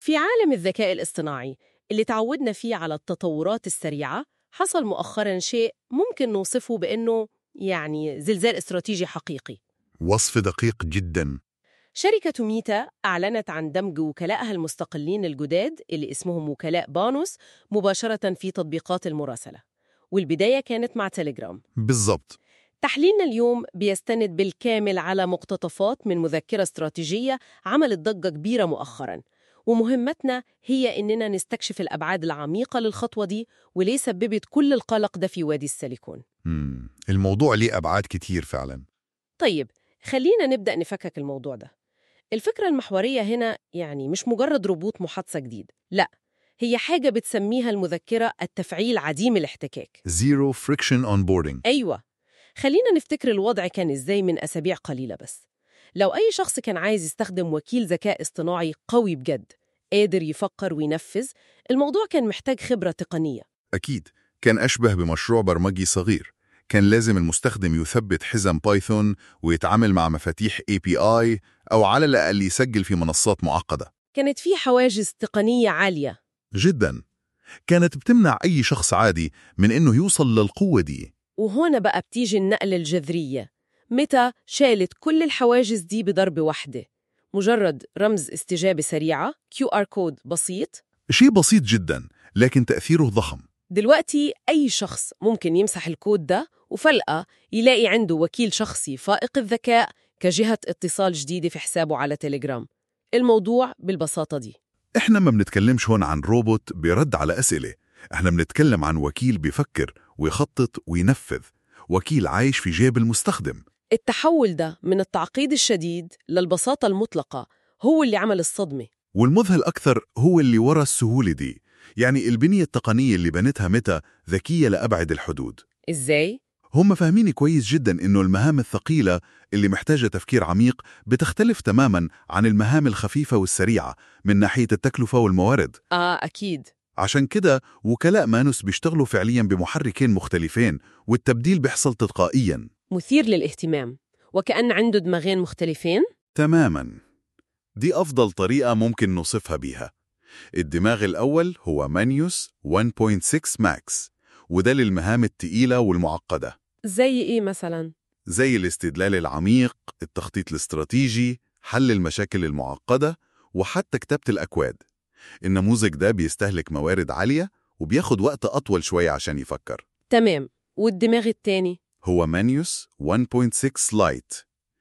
في عالم الذكاء الاصطناعي اللي تعودنا فيه على التطورات السريعة حصل مؤخرا شيء ممكن نوصفه بأنه يعني زلزال استراتيجي حقيقي وصف دقيق جدا شركة ميتا أعلنت عن دمج وكلائها المستقلين الجداد اللي اسمهم وكلاء بانوس مباشرة في تطبيقات المراسلة والبداية كانت مع تيليجرام بالضبط تحليلنا اليوم بيستند بالكامل على مقتطفات من مذكرة استراتيجية عملت ضجة كبيرة مؤخراً ومهمتنا هي إننا نستكشف الأبعاد العميقة للخطوة دي وليه سببت كل القلق ده في وادي السيليكون مم. الموضوع ليه أبعاد كتير فعلا طيب خلينا نبدأ نفكك الموضوع ده الفكرة المحورية هنا يعني مش مجرد ربوط محادثة جديد لا هي حاجة بتسميها المذكرة التفعيل عديم الاحتكاك Zero Friction Onboarding أيوة خلينا نفتكر الوضع كان إزاي من أسابيع قليلة بس لو أي شخص كان عايز يستخدم وكيل ذكاء اصطناعي قوي بجد قادر يفكر وينفذ الموضوع كان محتاج خبرة تقنية أكيد كان أشبه بمشروع برمجي صغير كان لازم المستخدم يثبت حزم بايثون ويتعامل مع مفاتيح API أو على الأقل يسجل في منصات معقدة كانت في حواجز تقنية عالية جدا كانت بتمنع أي شخص عادي من إنه يوصل للقوة دي وهنا بقى بتيجي النقلة الجذرية متى شالت كل الحواجز دي بضربة واحدة مجرد رمز استجابة سريعة QR كود بسيط شيء بسيط جدا لكن تأثيره ضخم دلوقتي أي شخص ممكن يمسح الكود ده وفلقة يلاقي عنده وكيل شخصي فائق الذكاء كجهة اتصال جديدة في حسابه على تيليجرام الموضوع بالبساطة دي إحنا ما بنتكلمش هون عن روبوت بيرد على أسئلة إحنا بنتكلم عن وكيل بيفكر ويخطط وينفذ وكيل عايش في جيب المستخدم التحول ده من التعقيد الشديد للبساطة المطلقة هو اللي عمل الصدمة والمذهل أكثر هو اللي ورا السهولة دي يعني البنية التقنية اللي بنتها متى ذكية لأبعد الحدود إزاي؟ هم فاهمين كويس جدا إنه المهام الثقيلة اللي محتاجة تفكير عميق بتختلف تماما عن المهام الخفيفة والسريعة من ناحية التكلفة والموارد آه أكيد عشان كده وكلاء مانوس بيشتغلوا فعليا بمحركين مختلفين والتبديل بيحصل تلقائيا مثير للاهتمام وكأن عنده دماغين مختلفين تماما دي أفضل طريقة ممكن نوصفها بيها الدماغ الأول هو مانيوس 1.6 ماكس وده للمهام التقيلة والمعقدة زي إيه مثلاً؟ زي الاستدلال العميق، التخطيط الاستراتيجي، حل المشاكل المعقدة، وحتى كتابة الأكواد. النموذج ده بيستهلك موارد عالية وبياخد وقت أطول شوية عشان يفكر. تمام والدماغ التاني؟ هو مانيوس 1.6 لايت.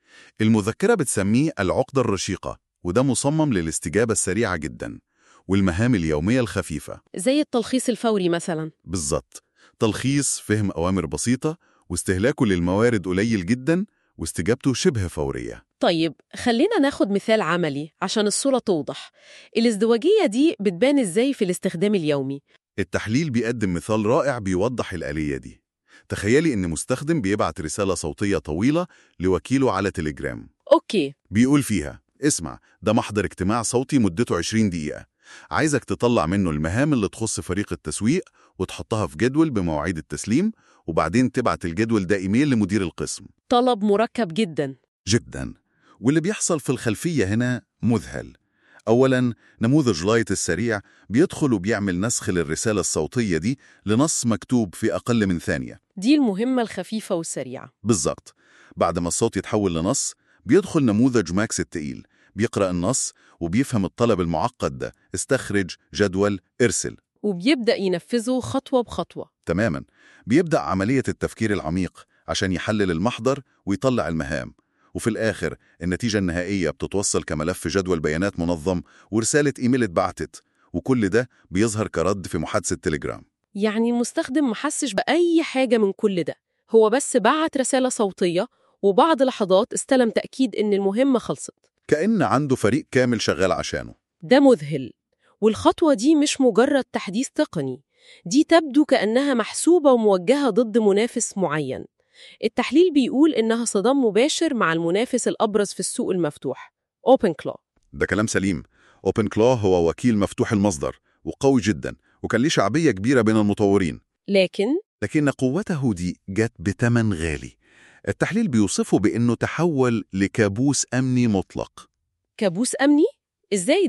المذكرة بتسميه العقدة الرشيقة، وده مصمم للاستجابة السريعة جدا، والمهام اليومية الخفيفة. زي التلخيص الفوري مثلاً بالظبط. تلخيص، فهم أوامر بسيطة، واستهلاكه للموارد قليل جدا، واستجابته شبه فورية. طيب خلينا ناخد مثال عملي عشان الصورة توضح الازدواجية دي بتبان إزاي في الاستخدام اليومي التحليل بيقدم مثال رائع بيوضح الآلية دي. تخيلي إن مستخدم بيبعت رسالة صوتية طويلة لوكيله على تليجرام. أوكي بيقول فيها: اسمع، ده محضر اجتماع صوتي مدته 20 دقيقة. عايزك تطلع منه المهام اللي تخص فريق التسويق وتحطها في جدول بمواعيد التسليم وبعدين تبعت الجدول ده إيميل لمدير القسم. طلب مركب جدا جدا. واللي بيحصل في الخلفية هنا مذهل. أولاً نموذج لايت السريع بيدخل وبيعمل نسخ للرسالة الصوتية دي لنص مكتوب في أقل من ثانية. دي المهمة الخفيفة والسريعة بالظبط. بعد ما الصوت يتحول لنص بيدخل نموذج ماكس التقيل بيقرأ النص وبيفهم الطلب المعقد ده استخرج جدول ارسل وبيبدأ ينفذه خطوة بخطوة تماما بيبدأ عملية التفكير العميق عشان يحلل المحضر ويطلع المهام وفي الآخر النتيجة النهائية بتتوصل كملف جدول بيانات منظم ورسالة إيميل اتبعتت وكل ده بيظهر كرد في محادثة تليجرام يعني المستخدم محسش بأي حاجة من كل ده هو بس بعت رسالة صوتية وبعد لحظات استلم تأكيد إن المهمة خلصت كأن عنده فريق كامل شغال عشانه ده مذهل والخطوة دي مش مجرد تحديث تقني دي تبدو كأنها محسوبة وموجهة ضد منافس معين التحليل بيقول إنها صدام مباشر مع المنافس الأبرز في السوق المفتوح OpenClaw ده كلام سليم أوبن كلو هو وكيل مفتوح المصدر وقوي جدا وكان ليه شعبية كبيرة بين المطورين لكن لكن قوته دي جت بتمن غالي التحليل بيوصفه بأنه تحول لكابوس أمني مطلق كابوس أمني؟ إزاي ده؟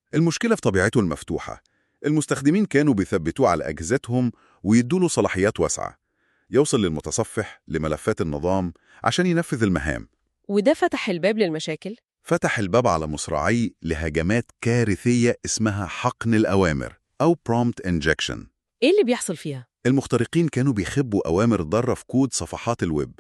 المشكلة في طبيعته المفتوحة المستخدمين كانوا بيثبتوه على أجهزتهم ويدوا له صلاحيات واسعة يوصل للمتصفح لملفات النظام عشان ينفذ المهام وده فتح الباب للمشاكل فتح الباب على مصراعي لهجمات كارثية اسمها حقن الأوامر أو prompt injection إيه اللي بيحصل فيها؟ المخترقين كانوا بيخبوا أوامر ضارة في كود صفحات الويب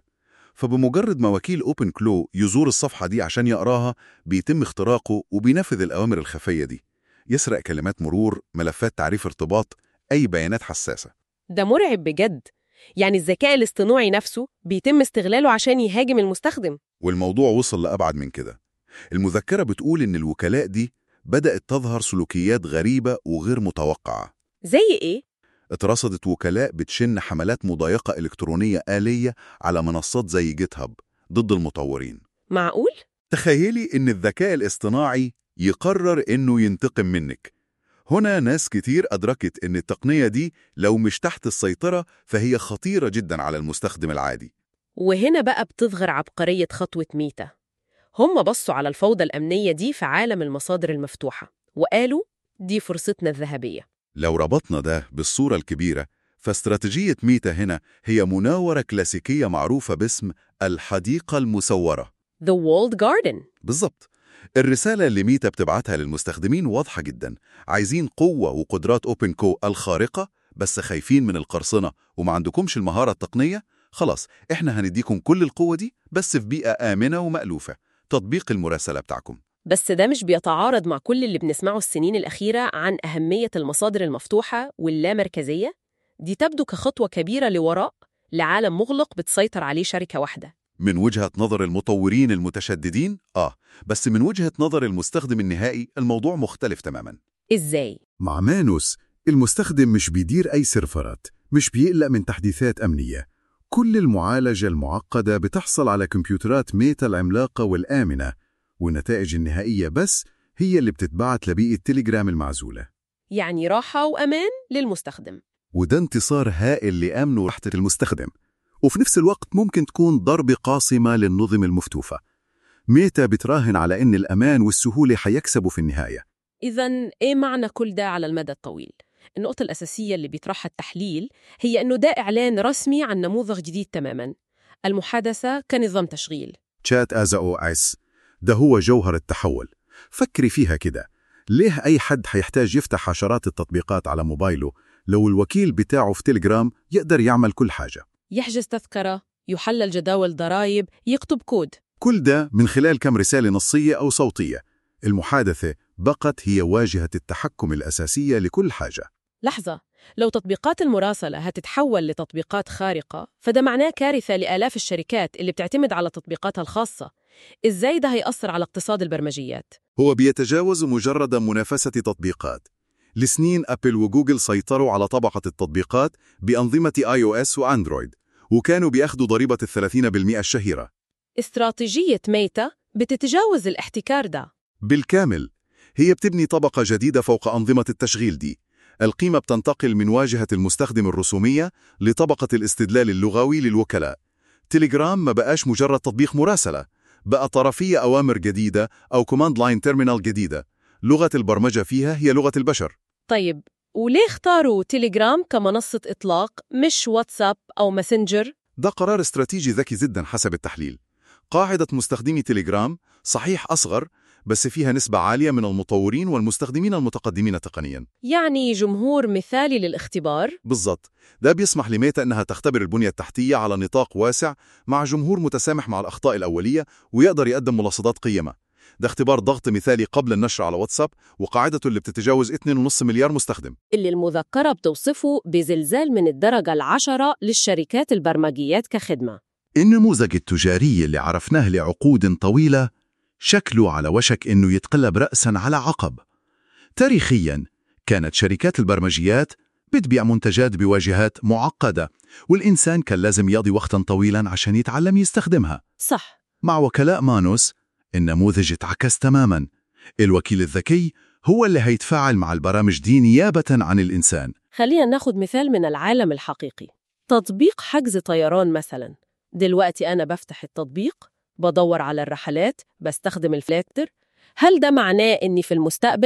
فبمجرد ما وكيل أوبن كلو يزور الصفحة دي عشان يقراها بيتم اختراقه وبينفذ الأوامر الخفية دي يسرق كلمات مرور، ملفات تعريف ارتباط، أي بيانات حساسة ده مرعب بجد يعني الذكاء الاصطناعي نفسه بيتم استغلاله عشان يهاجم المستخدم والموضوع وصل لأبعد من كده المذكرة بتقول إن الوكلاء دي بدأت تظهر سلوكيات غريبة وغير متوقعة زي إيه؟ اترصدت وكلاء بتشن حملات مضايقة إلكترونية آلية على منصات زي جيت هاب ضد المطورين معقول؟ تخيلي إن الذكاء الاصطناعي يقرر إنه ينتقم منك هنا ناس كتير أدركت إن التقنية دي لو مش تحت السيطرة فهي خطيرة جدا على المستخدم العادي وهنا بقى بتظهر عبقرية خطوة ميتا هم بصوا على الفوضى الأمنية دي في عالم المصادر المفتوحة وقالوا دي فرصتنا الذهبية لو ربطنا ده بالصورة الكبيرة فاستراتيجية ميتا هنا هي مناورة كلاسيكية معروفة باسم الحديقة المسورة The Walled Garden بالظبط الرسالة اللي ميتا بتبعتها للمستخدمين واضحة جدا عايزين قوة وقدرات أوبن كو الخارقة بس خايفين من القرصنة وما عندكمش المهارة التقنية خلاص احنا هنديكم كل القوة دي بس في بيئة آمنة ومألوفة تطبيق المراسلة بتاعكم بس ده مش بيتعارض مع كل اللي بنسمعه السنين الأخيرة عن أهمية المصادر المفتوحة واللامركزية دي تبدو كخطوة كبيرة لوراء لعالم مغلق بتسيطر عليه شركة واحدة من وجهة نظر المطورين المتشددين آه بس من وجهة نظر المستخدم النهائي الموضوع مختلف تماما إزاي؟ مع مانوس المستخدم مش بيدير أي سيرفرات مش بيقلق من تحديثات أمنية كل المعالجة المعقدة بتحصل على كمبيوترات ميتا العملاقة والآمنة والنتائج النهائية بس هي اللي بتتبعت لبيئة تليجرام المعزولة يعني راحة وأمان للمستخدم وده انتصار هائل لأمن وراحة المستخدم وفي نفس الوقت ممكن تكون ضربة قاصمة للنظم المفتوحة ميتا بتراهن على أن الأمان والسهولة حيكسبوا في النهاية إذا إيه معنى كل ده على المدى الطويل؟ النقطة الأساسية اللي بيطرحها التحليل هي أنه ده إعلان رسمي عن نموذج جديد تماماً المحادثة كنظام تشغيل تشات از او اس ده هو جوهر التحول فكري فيها كده ليه أي حد حيحتاج يفتح عشرات التطبيقات على موبايله لو الوكيل بتاعه في تليجرام يقدر يعمل كل حاجة يحجز تذكرة يحلل جداول ضرائب يكتب كود كل ده من خلال كم رسالة نصية أو صوتية المحادثة بقت هي واجهة التحكم الأساسية لكل حاجة لحظة لو تطبيقات المراسلة هتتحول لتطبيقات خارقة فده معناه كارثة لآلاف الشركات اللي بتعتمد على تطبيقاتها الخاصة إزاي ده هيأثر على اقتصاد البرمجيات؟ هو بيتجاوز مجرد منافسة تطبيقات لسنين أبل وجوجل سيطروا على طبقة التطبيقات بأنظمة آي أو إس وأندرويد وكانوا بياخدوا ضريبة الثلاثين بالمئة الشهيرة استراتيجية ميتا بتتجاوز الاحتكار ده بالكامل هي بتبني طبقة جديدة فوق أنظمة التشغيل دي القيمة بتنتقل من واجهة المستخدم الرسومية لطبقة الاستدلال اللغوي للوكلاء تليجرام ما بقاش مجرد تطبيق مراسلة بقى طرفية أوامر جديدة أو كوماند لاين تيرمينال جديدة لغة البرمجة فيها هي لغة البشر طيب وليه اختاروا تيليجرام كمنصة إطلاق مش واتساب أو ماسنجر؟ ده قرار استراتيجي ذكي جدا حسب التحليل قاعدة مستخدمي تليجرام صحيح أصغر بس فيها نسبة عالية من المطورين والمستخدمين المتقدمين تقنيا يعني جمهور مثالي للاختبار بالضبط ده بيسمح لميتا أنها تختبر البنية التحتية على نطاق واسع مع جمهور متسامح مع الأخطاء الأولية ويقدر يقدم ملاحظات قيمة ده اختبار ضغط مثالي قبل النشر على واتساب وقاعدته اللي بتتجاوز 2.5 مليار مستخدم اللي المذكرة بتوصفه بزلزال من الدرجة العشرة للشركات البرمجيات كخدمة النموذج التجاري اللي عرفناه لعقود طويلة شكله على وشك إنه يتقلب رأساً على عقب تاريخياً كانت شركات البرمجيات بتبيع منتجات بواجهات معقدة والإنسان كان لازم يقضي وقتاً طويلاً عشان يتعلم يستخدمها صح مع وكلاء مانوس النموذج اتعكس تماماً الوكيل الذكي هو اللي هيتفاعل مع البرامج دي نيابة عن الإنسان خلينا ناخد مثال من العالم الحقيقي تطبيق حجز طيران مثلا دلوقتي أنا بفتح التطبيق بدور على الرحلات بستخدم الفلاتر هل ده معناه أني في المستقبل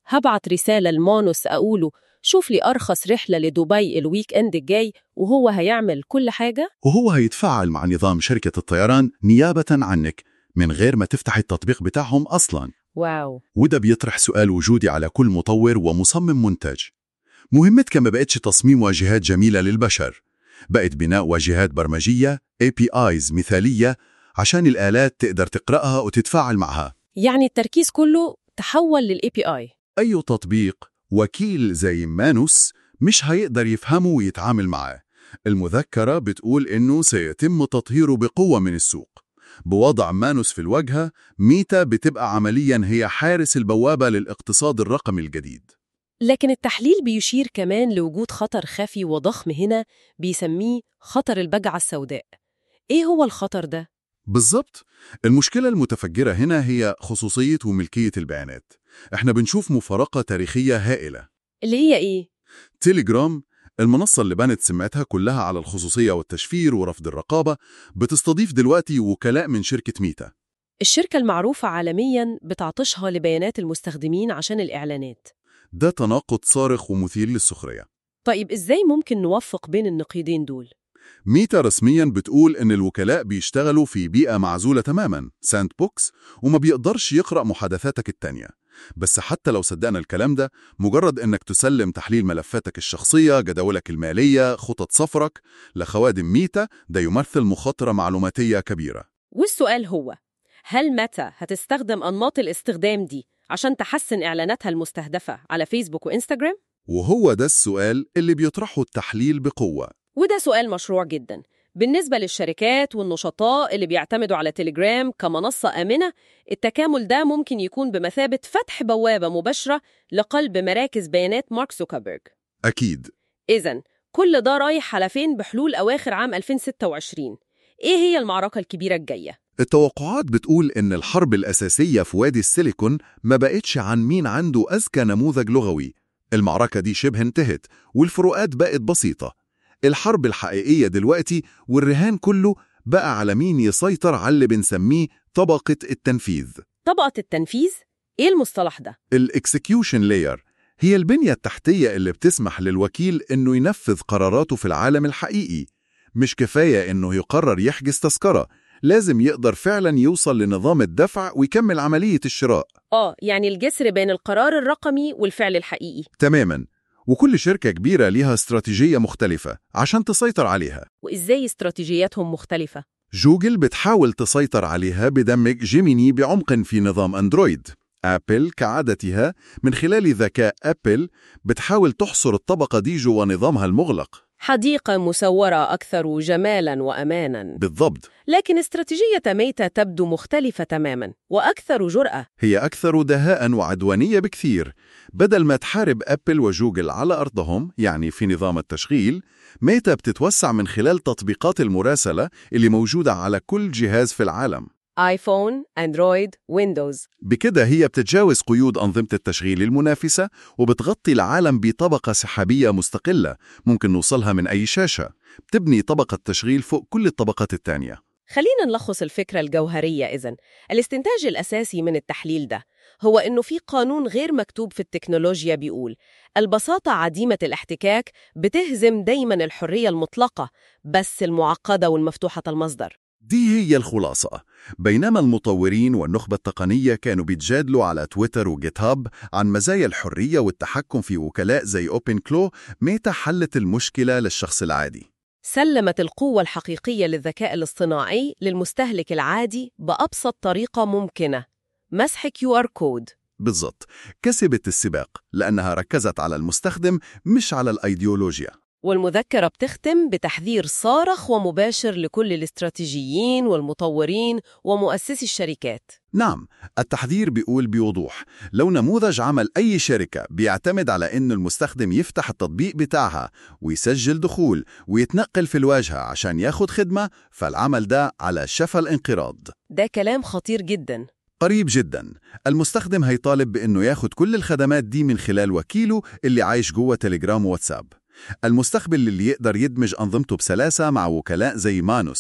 هبعت رسالة لمانوس أقوله شوف لي أرخص رحلة لدبي الويك إند الجاي وهو هيعمل كل حاجة وهو هيتفاعل مع نظام شركة الطيران نيابة عنك من غير ما تفتح التطبيق بتاعهم أصلاً واو وده بيطرح سؤال وجودي على كل مطور ومصمم منتج مهمتك ما بقتش تصميم واجهات جميلة للبشر بقت بناء واجهات برمجية APIs مثالية عشان الآلات تقدر تقرأها وتتفاعل معها يعني التركيز كله تحول للإي بي آي أي تطبيق وكيل زي مانوس مش هيقدر يفهمه ويتعامل معاه المذكرة بتقول إنه سيتم تطهيره بقوة من السوق بوضع مانوس في الواجهة ميتا بتبقى عملياً هي حارس البوابة للاقتصاد الرقمي الجديد لكن التحليل بيشير كمان لوجود خطر خفي وضخم هنا بيسميه خطر البجعة السوداء إيه هو الخطر ده؟ بالظبط المشكلة المتفجرة هنا هي خصوصية وملكية البيانات احنا بنشوف مفارقة تاريخية هائلة اللي هي إيه؟ تيليجرام المنصة اللي بنت سمعتها كلها على الخصوصية والتشفير ورفض الرقابة بتستضيف دلوقتي وكلاء من شركة ميتا الشركة المعروفة عالمياً بتعطشها لبيانات المستخدمين عشان الإعلانات ده تناقض صارخ ومثير للسخرية طيب إزاي ممكن نوفق بين النقيضين دول؟ ميتا رسميا بتقول إن الوكلاء بيشتغلوا في بيئة معزولة تماما ساند بوكس وما بيقدرش يقرأ محادثاتك التانية بس حتى لو صدقنا الكلام ده مجرد إنك تسلم تحليل ملفاتك الشخصية جداولك المالية خطط سفرك لخوادم ميتا ده يمثل مخاطرة معلوماتية كبيرة والسؤال هو هل متى هتستخدم أنماط الاستخدام دي عشان تحسن إعلاناتها المستهدفة على فيسبوك وإنستغرام؟ وهو ده السؤال اللي بيطرحه التحليل بقوة وده سؤال مشروع جدا بالنسبة للشركات والنشطاء اللي بيعتمدوا على تليجرام كمنصة آمنة التكامل ده ممكن يكون بمثابة فتح بوابة مباشرة لقلب مراكز بيانات مارك زوكربيرج أكيد إذا كل ده رايح على فين بحلول أواخر عام 2026 إيه هي المعركة الكبيرة الجاية؟ التوقعات بتقول إن الحرب الأساسية في وادي السيليكون ما بقتش عن مين عنده أذكى نموذج لغوي المعركة دي شبه انتهت والفروقات بقت بسيطة الحرب الحقيقية دلوقتي والرهان كله بقى على مين يسيطر على اللي بنسميه طبقة التنفيذ طبقة التنفيذ؟ إيه المصطلح ده؟ الاكسكيوشن لاير هي البنية التحتية اللي بتسمح للوكيل إنه ينفذ قراراته في العالم الحقيقي مش كفاية إنه يقرر يحجز تذكرة لازم يقدر فعلا يوصل لنظام الدفع ويكمل عملية الشراء آه يعني الجسر بين القرار الرقمي والفعل الحقيقي تماما وكل شركة كبيرة ليها استراتيجية مختلفة عشان تسيطر عليها وإزاي استراتيجياتهم مختلفة؟ جوجل بتحاول تسيطر عليها بدمج جيميني بعمق في نظام أندرويد أبل كعادتها من خلال ذكاء أبل بتحاول تحصر الطبقة دي جوا نظامها المغلق حديقة مسورة أكثر جمالاً وأماناً بالضبط لكن استراتيجية ميتا تبدو مختلفة تماماً وأكثر جرأة هي أكثر دهاء وعدوانية بكثير بدل ما تحارب أبل وجوجل على أرضهم يعني في نظام التشغيل ميتا بتتوسع من خلال تطبيقات المراسلة اللي موجودة على كل جهاز في العالم آيفون، أندرويد، ويندوز بكده هي بتتجاوز قيود أنظمة التشغيل المنافسة وبتغطي العالم بطبقة سحابية مستقلة ممكن نوصلها من أي شاشة بتبني طبقة تشغيل فوق كل الطبقات التانية خلينا نلخص الفكرة الجوهرية إذن الاستنتاج الأساسي من التحليل ده هو إنه في قانون غير مكتوب في التكنولوجيا بيقول البساطة عديمة الاحتكاك بتهزم دايما الحرية المطلقة بس المعقدة والمفتوحة المصدر دي هي الخلاصة بينما المطورين والنخبة التقنية كانوا بيتجادلوا على تويتر وجيت هاب عن مزايا الحرية والتحكم في وكلاء زي أوبن كلو ميتا حلت المشكلة للشخص العادي سلمت القوة الحقيقية للذكاء الاصطناعي للمستهلك العادي بأبسط طريقة ممكنة مسح كيو ار كود بالضبط كسبت السباق لأنها ركزت على المستخدم مش على الأيديولوجيا والمذكرة بتختم بتحذير صارخ ومباشر لكل الاستراتيجيين والمطورين ومؤسسي الشركات نعم التحذير بيقول بوضوح لو نموذج عمل أي شركة بيعتمد على أن المستخدم يفتح التطبيق بتاعها ويسجل دخول ويتنقل في الواجهة عشان ياخد خدمة فالعمل ده على شفا الانقراض ده كلام خطير جدا قريب جدا المستخدم هيطالب بأنه ياخد كل الخدمات دي من خلال وكيله اللي عايش جوه تليجرام وواتساب المستقبل اللي يقدر يدمج أنظمته بسلاسة مع وكلاء زي مانوس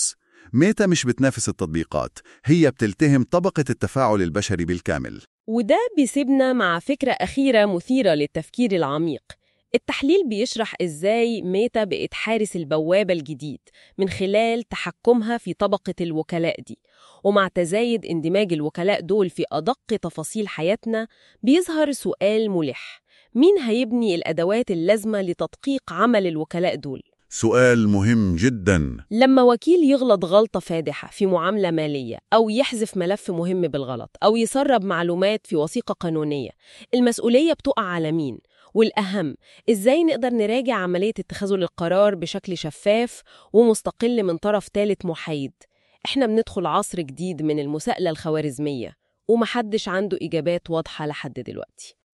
ميتا مش بتنافس التطبيقات هي بتلتهم طبقة التفاعل البشري بالكامل وده بيسيبنا مع فكرة أخيرة مثيرة للتفكير العميق التحليل بيشرح إزاي ميتا بقت حارس البوابة الجديد من خلال تحكمها في طبقة الوكلاء دي ومع تزايد اندماج الوكلاء دول في أدق تفاصيل حياتنا بيظهر سؤال ملح مين هيبني الأدوات اللازمة لتدقيق عمل الوكلاء دول؟ سؤال مهم جدا لما وكيل يغلط غلطة فادحة في معاملة مالية أو يحذف ملف مهم بالغلط أو يسرب معلومات في وثيقة قانونية المسؤولية بتقع على مين؟ والأهم إزاي نقدر نراجع عملية اتخاذ القرار بشكل شفاف ومستقل من طرف ثالث محايد إحنا بندخل عصر جديد من المساءلة الخوارزمية ومحدش عنده إجابات واضحة لحد دلوقتي